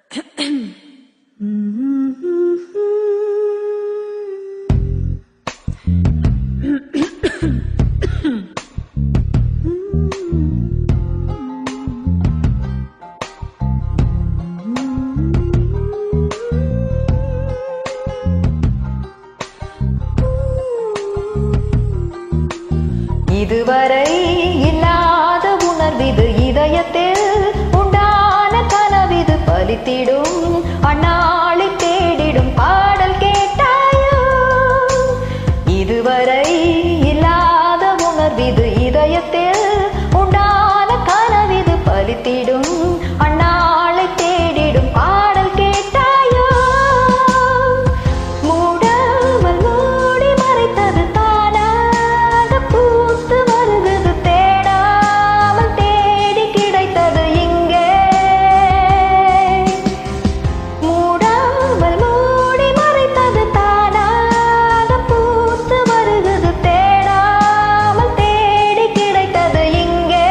இதுவரை இல்லாத உணர்விது இதயத்தில் உண்டான கனவிது பலித்திடும் அந்நாளை தேடிடும் பாடல் கேட்டாயோ இதுவரை இல்லாத உணர்விது இதயத்தில் உண்டான கனவிது பலித்திடும் அந்நாளை தேடிடும் பாடல் கேட்டாயோ மூடாமல் மூடி மறைத்தது தானாக பூத்து வருகிறது தேடாமல் தேடி கிடைத்தது இங்கே மூடாமல் மூடி மறைத்தது தானாக பூத்து வருகிறது தேடாமல் தேடி கிடைத்தது இங்கே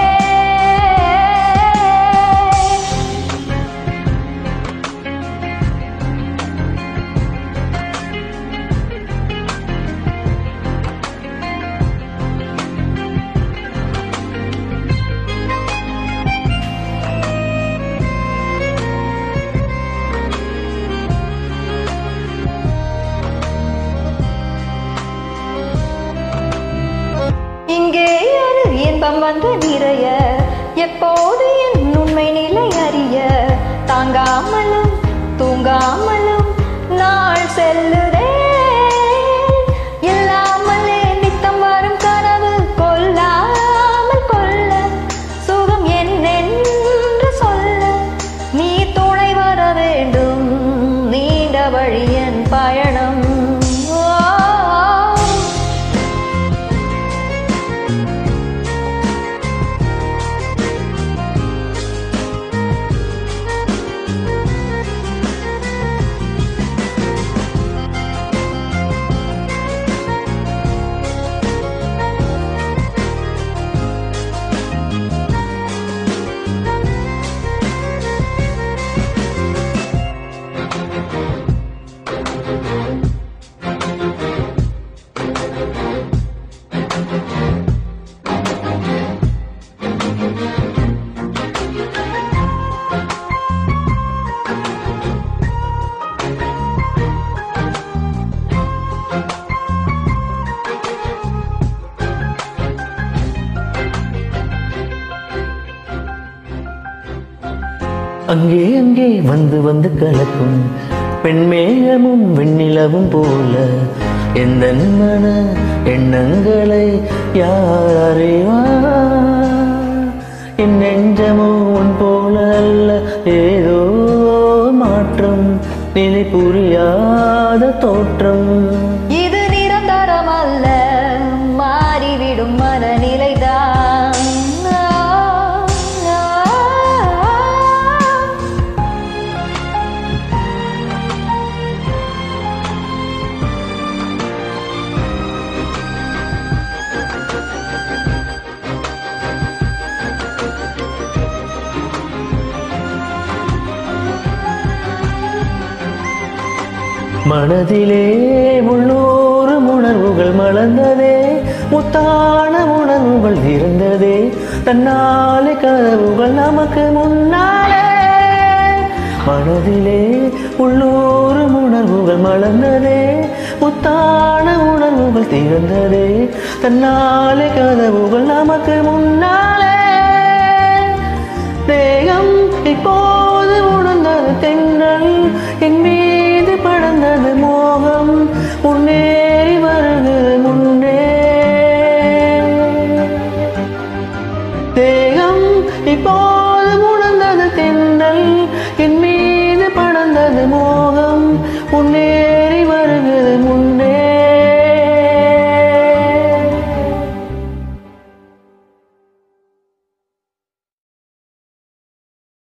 இங்கே ஒரு இன்பம் வந்து நிறைய எப்போது என் உண்மை நிலை அறிய தாங்காமலும் தூங்காமலும் நாள் செல்லுதே இல்லாமலே நித்தம் வரும் கனவு கொல்லாமல் கொல்ல சுகம் என்னென்று சொல்ல நீ துணை வர வேண்டும் நீண்ட வழி என் பயணம் ஓ அங்கே அங்கே வந்து வந்து கலக்கும் பெண்மேகமும் வெண்ணிலவும் போல எந்த மன எண்ணங்களை யார் அறிவார் என் நெஞ்சமோ உன் போல அல்ல ஏதோ மாற்றம் நிலை புரியாத தோற்றம் இது நிரந்தரம் அல்ல மாறிவிடும் மனநிலைதான் ஆ, ஆ, ஆ. மனதிலே உள்ளூரும் உணர்வுகள் மலர்ந்ததே முத்தான உணர்வுகள் இருந்ததே தன்னாலே கதவுகள் நமக்கு முன்னாலே மனதிலே உள்ளூரும் உணர்வுகள் மலர்ந்ததே முத்தான உணர்வுகள் திறந்ததே தன்னாலே கதவுகள் நமக்கு முன்னாலே தேகம் இப்போது உணர்ந்தது தென்றல் என் மீது படர்ந்தது மோகம் முன்னேறி வருகிறது முன்னே தேகம் இப்போது உணர்ந்தது தென்றல் என் மீது படர்ந்தது மோகம் முன்னே